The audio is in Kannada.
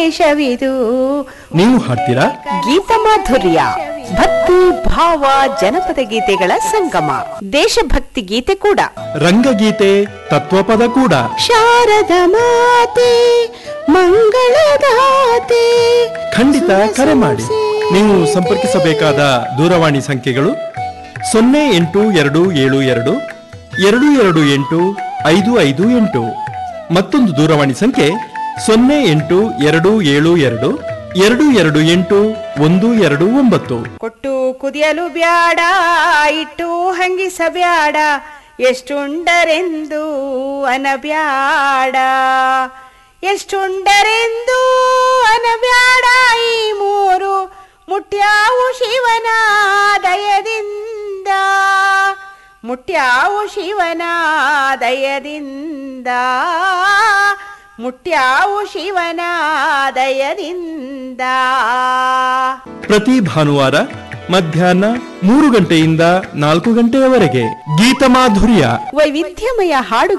ದೇಶವಿದು ನೀವು ಹಾಡ್ತೀರಾ ಗೀತ ಮಾಧುರ್ಯ ಭಕ್ತಿ ಭಾವ ಜನಪದ ಗೀತೆಗಳ ಸಂಗಮ ದೇಶಭಕ್ತಿ ಗೀತೆ ಕೂಡ ರಂಗಗೀತೆ ತತ್ವಪದ ಕೂಡ ಶಾರದ ಮಾತೆ ಮಂಗಳದಾತೆ ಖಂಡಿತ ಕರೆ ಮಾಡಿ ನೀವು ಸಂಪರ್ಕಿಸಬೇಕಾದ ದೂರವಾಣಿ ಸಂಖ್ಯೆಗಳು ಸೊನ್ನೆ ಎಂಟು ಎರಡು ಏಳು ಎರಡು ಎರಡು ಎರಡು ಎಂಟು ಐದು ಐದು ಎಂಟು ಮತ್ತೊಂದು ದೂರವಾಣಿ ಸಂಖ್ಯೆ ಸೊನ್ನೆ ಎಂಟು ಎರಡು ಏಳು ಎರಡು ಎರಡು ಎರಡು ಎಂಟು ಒಂದು ಎರಡು ಒಂಬತ್ತು ಕೊಟ್ಟು ಕುದಿಯಲು ಬ್ಯಾಡ ಇಟ್ಟು ಹಂಗಿಸಬ್ಯಾಡ ಎಷ್ಟುಂಡರೆಂದು ಅನಬ್ಯಾಡ ಎಷ್ಟುಂಡರೆಂದು ಅನಬ್ಯಾಡ ಈ ಮೂರು ಮುಟ್ಯಾವು ಶಿವನ ದಯದಿಂದ ಮುಟ್ಯಾವು ಶಿವನ ದಯದಿಂದ ಮುಟ್ಯಾವು ಶಿವನ ದಯದಿಂದ ಪ್ರತಿ ಭಾನುವಾರ ಮಧ್ಯಾಹ್ನ ಮೂರು ಗಂಟೆಯಿಂದ ನಾಲ್ಕು ಗಂಟೆಯವರೆಗೆ ಗೀತ ಮಾಧುರ್ಯ ವೈವಿಧ್ಯಮಯ ಹಾಡು